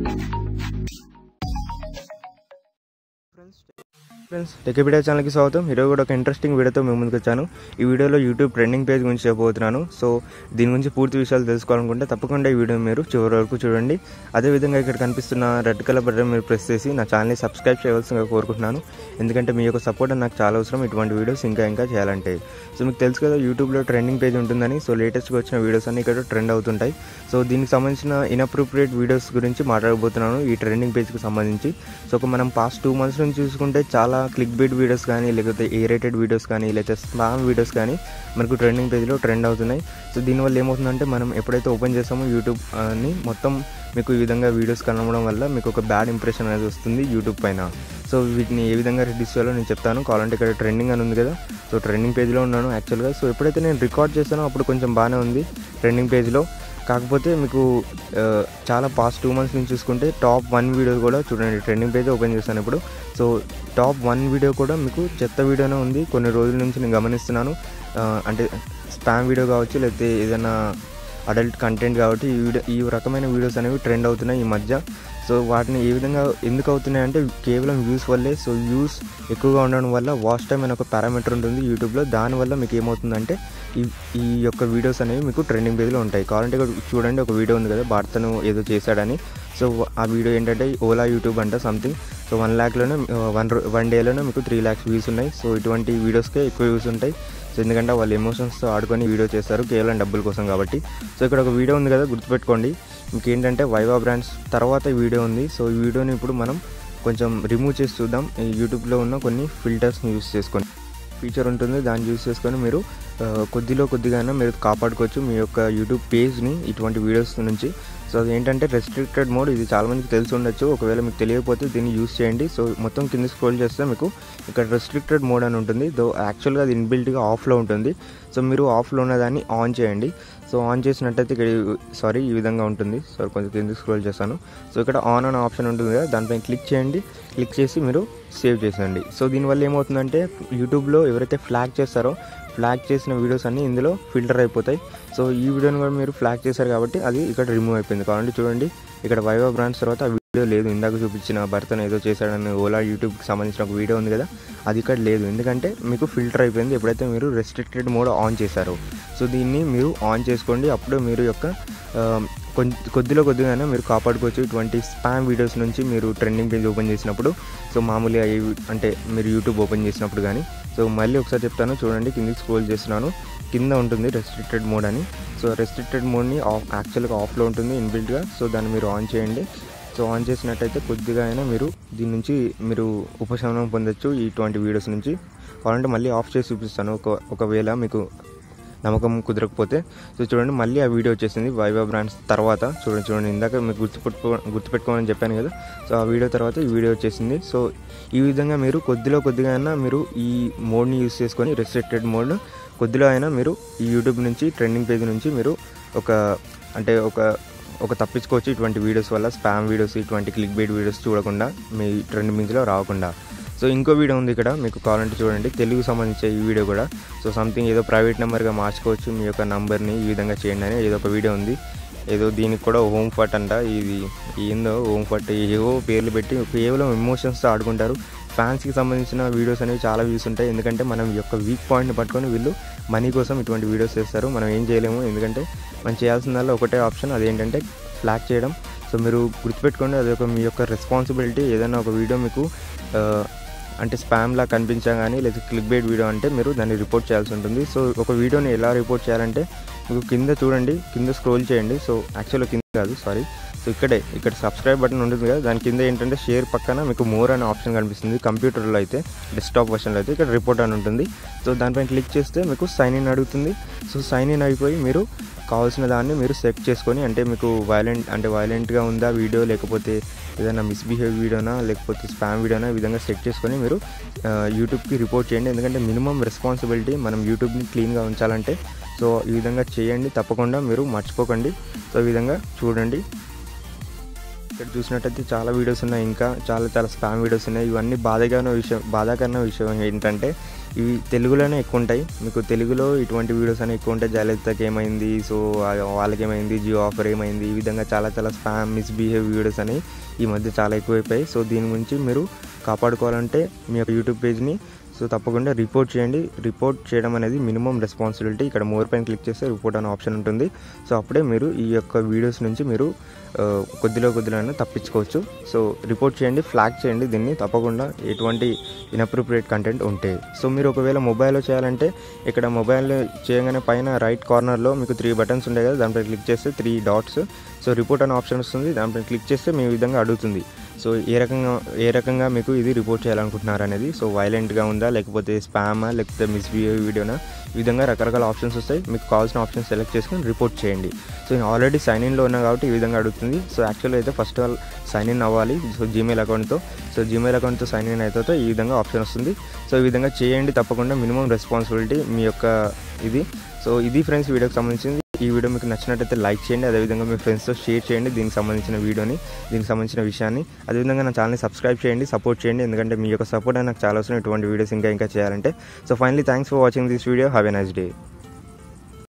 friends టెక్కిపీడియా ఛానల్కి స్వాగతం ఈరోజు కూడా ఒక ఇంట్రెస్టింగ్ వీడియోతో మేము ముందుకు వచ్చాను ఈ వీడియోలో యూట్యూబ్ ట్రెండింగ్ పేజ్ గురించి చెప్పబోతున్నాను సో దీని గురించి పూర్తి విషయాలు తెలుసుకోవాలనుకుంటే తప్పకుండా ఈ వీడియో మీరు చివరి వరకు చూడండి అదేవిధంగా ఇక్కడ కనిపిస్తున్న రెడ్ కలర్ బటన్ మీరు ప్రెస్ చేసి నా ఛానల్ని సబ్స్క్రైబ్ చేయవలసిందిగా కోరుకుంటున్నాను ఎందుకంటే మీ యొక్క సపోర్ట్ నాకు చాలా అవసరం ఇటువంటి వీడియోస్ ఇంకా ఇంకా చేయాలంటే సో మీకు తెలుసు కదా యూట్యూబ్లో ట్రెండింగ్ పేజ్ ఉంటుందని సో లేటెస్ట్గా వచ్చిన వీడియోస్ అన్ని ఇక్కడ ట్రెండ్ అవుతుంటాయి సో దీనికి సంబంధించిన ఇన్అప్రోప్రియేట్ వీడియోస్ గురించి మాట్లాడబోతున్నాను ఈ ట్రెండింగ్ పేజ్కి సంబంధించి సో ఒక మనం పాస్ట్ టూ మంత్స్ నుంచి చూసుకుంటే చాలా క్లిక్ బీట్ వీడియోస్ కానీ లేకపోతే ఏ రేటెడ్ వీడియోస్ కానీ లేకపోతే స్పామ్ వీడియోస్ కానీ మనకు ట్రెండింగ్ పేజ్లో ట్రెండ్ అవుతున్నాయి సో దీనివల్ల ఏమవుతుందంటే మనం ఎప్పుడైతే ఓపెన్ చేస్తామో యూట్యూబ్ అని మొత్తం మీకు ఈ విధంగా వీడియోస్ కనబడడం వల్ల మీకు ఒక బ్యాడ్ ఇంప్రెషన్ అనేది వస్తుంది యూట్యూబ్ పైన సో వీటిని ఏ విధంగా రిడ్యూస్ చేయాలో నేను చెప్తాను కావాలంటే ఇక్కడ ట్రెండింగ్ అని ఉంది కదా సో ట్రెండింగ్ పేజ్లో ఉన్నాను యాక్చువల్గా సో ఎప్పుడైతే నేను రికార్డ్ చేస్తానో అప్పుడు కొంచెం బాగానే ఉంది ట్రెండింగ్ పేజ్లో కాకపోతే మీకు ఆ, చాలా పాస్ట్ టూ మంత్స్ నుంచి చూసుకుంటే టాప్ వన్ వీడియో కూడా చూడండి ట్రెండింగ్ పేజ్ ఓపెన్ చేస్తాను ఇప్పుడు సో టాప్ వన్ వీడియో కూడా మీకు చెత్త వీడియోనే ఉంది కొన్ని రోజుల నుంచి నేను గమనిస్తున్నాను ఆ, అంటే స్పామ్ వీడియో కావచ్చు లేకపోతే ఏదైనా అడల్ట్ కంటెంట్ కాబట్టి ఈ వీడియో ఈ రకమైన వీడియోస్ అనేవి ట్రెండ్ అవుతున్నాయి ఈ మధ్య సో వాటిని ఏ విధంగా ఎందుకు అవుతున్నాయి అంటే కేవలం వ్యూస్ వల్లే సో వ్యూస్ ఎక్కువగా ఉండడం వల్ల వాచ్ టైం అనే ఒక పారామీటర్ ఉంటుంది యూట్యూబ్లో దానివల్ల మీకు ఏమవుతుందంటే ఈ ఈ యొక్క వీడియోస్ అనేవి మీకు ట్రెండింగ్ పేజ్లో ఉంటాయి కావాలంటే ఇక్కడ చూడండి ఒక వీడియో ఉంది కదా భర్తను ఏదో చేశాడని సో ఆ వీడియో ఏంటంటే ఓలా యూట్యూబ్ అంట సంథింగ్ సో వన్ ల్యాక్లోనే వన్ వన్ డేలోనే మీకు త్రీ ల్యాక్స్ వ్యూస్ ఉన్నాయి సో ఇటువంటి వీడియోస్కే ఎక్కువ వ్యూస్ ఉంటాయి సో ఎందుకంటే వాళ్ళు ఎమోషన్స్తో ఆడుకొని వీడియో చేస్తారు కేవలం డబ్బుల కోసం కాబట్టి సో ఇక్కడ ఒక వీడియో ఉంది కదా గుర్తుపెట్టుకోండి మీకు ఏంటంటే వైవా బ్రాండ్స్ తర్వాత ఈ వీడియో ఉంది సో ఈ వీడియోని ఇప్పుడు మనం కొంచెం రిమూవ్ చేసి చూద్దాం ఈ యూట్యూబ్లో ఉన్న కొన్ని ఫిల్టర్స్ని యూస్ చేసుకొని ఫీచర్ ఉంటుంది దాన్ని యూస్ చేసుకొని మీరు ఆ, కొద్దిలో కొద్దిగానే మీరు కాపాడుకోవచ్చు మీ యొక్క యూట్యూబ్ పేజ్ని ఇటువంటి వీడియోస్ నుంచి సో అది ఏంటంటే రెస్ట్రిక్టెడ్ మోడ్ ఇది చాలా మందికి తెలిసి ఉండొచ్చు ఒకవేళ మీకు తెలియకపోతే దీన్ని యూస్ చేయండి సో మొత్తం కింద స్క్రోల్ చేస్తే మీకు ఇక్కడ రెస్ట్రిక్టెడ్ మోడ్ అని ఉంటుంది దో యాక్చువల్గా అది ఇన్బిల్ట్గా ఆఫ్లో ఉంటుంది సో మీరు ఆఫ్లో ఉన్న దాన్ని ఆన్ చేయండి సో ఆన్ చేసినట్టయితే ఇక్కడ సారీ ఈ విధంగా ఉంటుంది సో కొంచెం కింద స్క్రోల్ చేస్తాను సో ఇక్కడ ఆన్ అనే ఆప్షన్ ఉంటుంది కదా దానిపైన క్లిక్ చేయండి క్లిక్ చేసి మీరు సేవ్ చేసేయండి సో దీనివల్ల ఏమవుతుందంటే యూట్యూబ్లో ఎవరైతే ఫ్లాగ్ చేస్తారో ఫ్లాగ్ చేసిన వీడియోస్ అన్నీ ఇందులో ఫిల్టర్ అయిపోతాయి సో ఈ వీడియోని కూడా మీరు ఫ్లాగ్ చేశారు కాబట్టి అది ఇక్కడ రిమూవ్ అయిపోయింది కావాలంటే చూడండి ఇక్కడ వైవా బ్రాండ్స్ తర్వాత ఆ వీడియో లేదు ఇందాక చూపించిన భర్తను ఏదో చేశాడని ఓలా యూట్యూబ్కి సంబంధించిన ఒక వీడియో ఉంది కదా అది ఇక్కడ లేదు ఎందుకంటే మీకు ఫిల్టర్ అయిపోయింది ఎప్పుడైతే మీరు రెస్ట్రిక్టెడ్ మోడ్ ఆన్ చేశారో సో దీన్ని మీరు ఆన్ చేసుకోండి అప్పుడు మీరు యొక్క ఆ, కొన్- కొద్దిలో కొద్దిగానే మీరు కాపాడుకోవచ్చు ఇటువంటి స్పామ్ వీడియోస్ నుంచి మీరు ట్రెండింగ్ పేజ్ ఓపెన్ చేసినప్పుడు సో మామూలుగా ఈ అంటే మీరు యూట్యూబ్ ఓపెన్ చేసినప్పుడు కానీ సో మళ్ళీ ఒకసారి చెప్తాను చూడండి కిందికి స్క్రోల్ చేస్తున్నాను కింద ఉంటుంది రెస్ట్రిక్టెడ్ మోడ్ అని సో రెస్ట్రిక్టెడ్ మోడ్ని ఆఫ్ యాక్చువల్గా ఆఫ్లో ఉంటుంది ఇన్బిల్ట్గా సో దాన్ని మీరు ఆన్ చేయండి సో ఆన్ చేసినట్టయితే కొద్దిగా అయినా మీరు దీని నుంచి మీరు ఉపశమనం పొందొచ్చు ఇటువంటి వీడియోస్ నుంచి కావాలంటే మళ్ళీ ఆఫ్ చేసి చూపిస్తాను ఒక ఒకవేళ మీకు నమ్మకం కుదరకపోతే సో చూడండి మళ్ళీ ఆ వీడియో వచ్చేసింది వైవా బ్రాండ్స్ తర్వాత చూడండి చూడండి ఇందాక మీకు గుర్తుపెట్టుకో గుర్తుపెట్టుకోమని చెప్పాను కదా సో ఆ వీడియో తర్వాత ఈ వీడియో వచ్చేసింది సో ఈ విధంగా మీరు కొద్దిలో కొద్దిగా అయినా మీరు ఈ మోడ్ని యూస్ చేసుకొని రెస్ట్రిక్టెడ్ మోడ్ కొద్దిలో అయినా మీరు ఈ యూట్యూబ్ నుంచి ట్రెండింగ్ పేజ్ నుంచి మీరు ఒక అంటే ఒక ఒక తప్పించుకోవచ్చు ఇటువంటి వీడియోస్ వల్ల స్పామ్ వీడియోస్ ఇటువంటి క్లిక్ బైట్ వీడియోస్ చూడకుండా మీ ట్రెండింగ్స్లో రాకుండా సో ఇంకో వీడియో ఉంది ఇక్కడ మీకు కావాలంటే చూడండి తెలుగు సంబంధించిన ఈ వీడియో కూడా సో సంథింగ్ ఏదో ప్రైవేట్ నెంబర్గా మార్చుకోవచ్చు మీ యొక్క నంబర్ని ఈ విధంగా చేయండి అని ఏదో ఒక వీడియో ఉంది ఏదో దీనికి కూడా హోమ్ ఫట్ అంట ఇది ఏందో హోమ్ ఫట్ ఏవో పేర్లు పెట్టి కేవలం ఎమోషన్స్తో ఆడుకుంటారు ఫ్యాన్స్కి సంబంధించిన వీడియోస్ అనేవి చాలా వ్యూస్ ఉంటాయి ఎందుకంటే మనం ఈ యొక్క వీక్ పాయింట్ని పట్టుకొని వీళ్ళు మనీ కోసం ఇటువంటి వీడియోస్ చేస్తారు మనం ఏం చేయలేము ఎందుకంటే మనం చేయాల్సిందల్లా ఒకటే ఆప్షన్ అదేంటంటే ఫ్లాగ్ చేయడం సో మీరు గుర్తుపెట్టుకోండి అది ఒక మీ యొక్క రెస్పాన్సిబిలిటీ ఏదైనా ఒక వీడియో మీకు ఆ, అంటే స్పామ్లా కనిపించా కానీ లేదా క్లిక్ బైట్ వీడియో అంటే మీరు దాన్ని రిపోర్ట్ చేయాల్సి ఉంటుంది సో ఒక వీడియోని ఎలా రిపోర్ట్ చేయాలంటే మీకు కింద చూడండి కింద స్క్రోల్ చేయండి సో యాక్చువల్గా కింద కాదు సారీ సో ఇక్కడే ఇక్కడ సబ్స్క్రైబ్ బటన్ ఉంటుంది కదా దాని కింద ఏంటంటే షేర్ పక్కన మీకు మోర్ అనే ఆప్షన్ కనిపిస్తుంది కంప్యూటర్లో అయితే డెస్క్టాప్ వర్షన్లో అయితే ఇక్కడ రిపోర్ట్ అని ఉంటుంది సో దానిపైన క్లిక్ చేస్తే మీకు సైన్ ఇన్ అడుగుతుంది సో సైన్ ఇన్ అయిపోయి మీరు కావాల్సిన దాన్ని మీరు సెట్ చేసుకొని అంటే మీకు వైలెంట్ అంటే వైలెంట్గా ఉందా వీడియో లేకపోతే ఏదైనా మిస్బిహేవ్ వీడియోనా లేకపోతే స్పామ్ వీడియోనా ఈ విధంగా సెట్ చేసుకొని మీరు ఆ, యూట్యూబ్కి రిపోర్ట్ చేయండి ఎందుకంటే మినిమం రెస్పాన్సిబిలిటీ మనం యూట్యూబ్ని క్లీన్గా ఉంచాలంటే సో ఈ విధంగా చేయండి తప్పకుండా మీరు మర్చిపోకండి సో ఈ విధంగా చూడండి ఇక్కడ చూసినట్టయితే చాలా వీడియోస్ ఉన్నాయి ఇంకా చాలా చాలా స్పామ్ వీడియోస్ ఉన్నాయి ఇవన్నీ బాధకరమైన విషయం బాధాకరమైన విషయం ఏంటంటే ఇవి తెలుగులోనే ఎక్కువ ఉంటాయి మీకు తెలుగులో ఇటువంటి వీడియోస్ అనేవి ఎక్కువ ఉంటాయి జయలలితకి ఏమైంది సో ఆ- వాళ్ళకి ఏమైంది జియో ఆఫర్ ఏమైంది ఈ విధంగా చాలా చాలా స్పామ్ మిస్బిహేవ్ వీడియోస్ అనేవి ఈ మధ్య చాలా ఎక్కువైపోయాయి సో దీని గురించి మీరు కాపాడుకోవాలంటే మీ యొక్క యూట్యూబ్ పేజ్ని సో తప్పకుండా రిపోర్ట్ చేయండి రిపోర్ట్ చేయడం అనేది మినిమం రెస్పాన్సిబిలిటీ ఇక్కడ మోర్ పైన క్లిక్ చేస్తే రిపోర్ట్ అనే ఆప్షన్ ఉంటుంది సో అప్పుడే మీరు ఈ యొక్క వీడియోస్ నుంచి మీరు ఆ, కొద్దిలో కొద్దిలో తప్పించుకోవచ్చు సో రిపోర్ట్ చేయండి ఫ్లాగ్ చేయండి దీన్ని తప్పకుండా ఎటువంటి ఇన్అప్రోప్రియేట్ కంటెంట్ ఉంటే సో మీరు ఒకవేళ మొబైల్లో చేయాలంటే ఇక్కడ మొబైల్ చేయగానే పైన రైట్ కార్నర్లో మీకు త్రీ బటన్స్ ఉంటాయి కదా దానిపై క్లిక్ చేస్తే త్రీ డాట్స్ సో రిపోర్ట్ అనే ఆప్షన్ వస్తుంది దానిపై క్లిక్ చేస్తే మీ విధంగా అడుగుతుంది సో ఏ రకంగా ఏ రకంగా మీకు ఇది రిపోర్ట్ చేయాలనుకుంటున్నారు అనేది సో వైలెంట్గా ఉందా లేకపోతే స్పామా లేకపోతే మిస్బిహేవ్ వీడియోనా ఈ విధంగా రకరకాల ఆప్షన్స్ వస్తాయి మీకు కావాల్సిన ఆప్షన్ సెలెక్ట్ చేసుకొని రిపోర్ట్ చేయండి సో నేను ఆల్రెడీ సైన్ ఇన్లో ఉన్నా కాబట్టి ఈ విధంగా అడుగుతుంది సో యాక్చువల్గా అయితే ఫస్ట్ ఆల్ సైన్ ఇన్ అవ్వాలి సో జీమెయిల్ అకౌంట్తో సో జీమెయిల్ అకౌంట్తో సైన్ ఇన్ అయితే ఈ విధంగా ఆప్షన్ వస్తుంది సో ఈ విధంగా చేయండి తప్పకుండా మినిమం రెస్పాన్సిబిలిటీ మీ యొక్క ఇది సో ఇది ఫ్రెండ్స్ వీడియోకి సంబంధించింది ఈ వీడియో మీకు నచ్చినట్టయితే లైక్ చేయండి అదేవిధంగా మీ ఫ్రెండ్స్తో షేర్ చేయండి దీనికి సంబంధించిన వీడియోని దీనికి సంబంధించిన విషయాన్ని అదేవిధంగా నా ఛానల్ని సబ్స్క్రైబ్ చేయండి సపోర్ట్ చేయండి ఎందుకంటే మీ యొక్క సపోర్ట్ నాకు చాలా అవసరం ఇటువంటి వీడియోస్ ఇంకా ఇంకా చేయాలంటే so finally thanks for watching this video have a nice day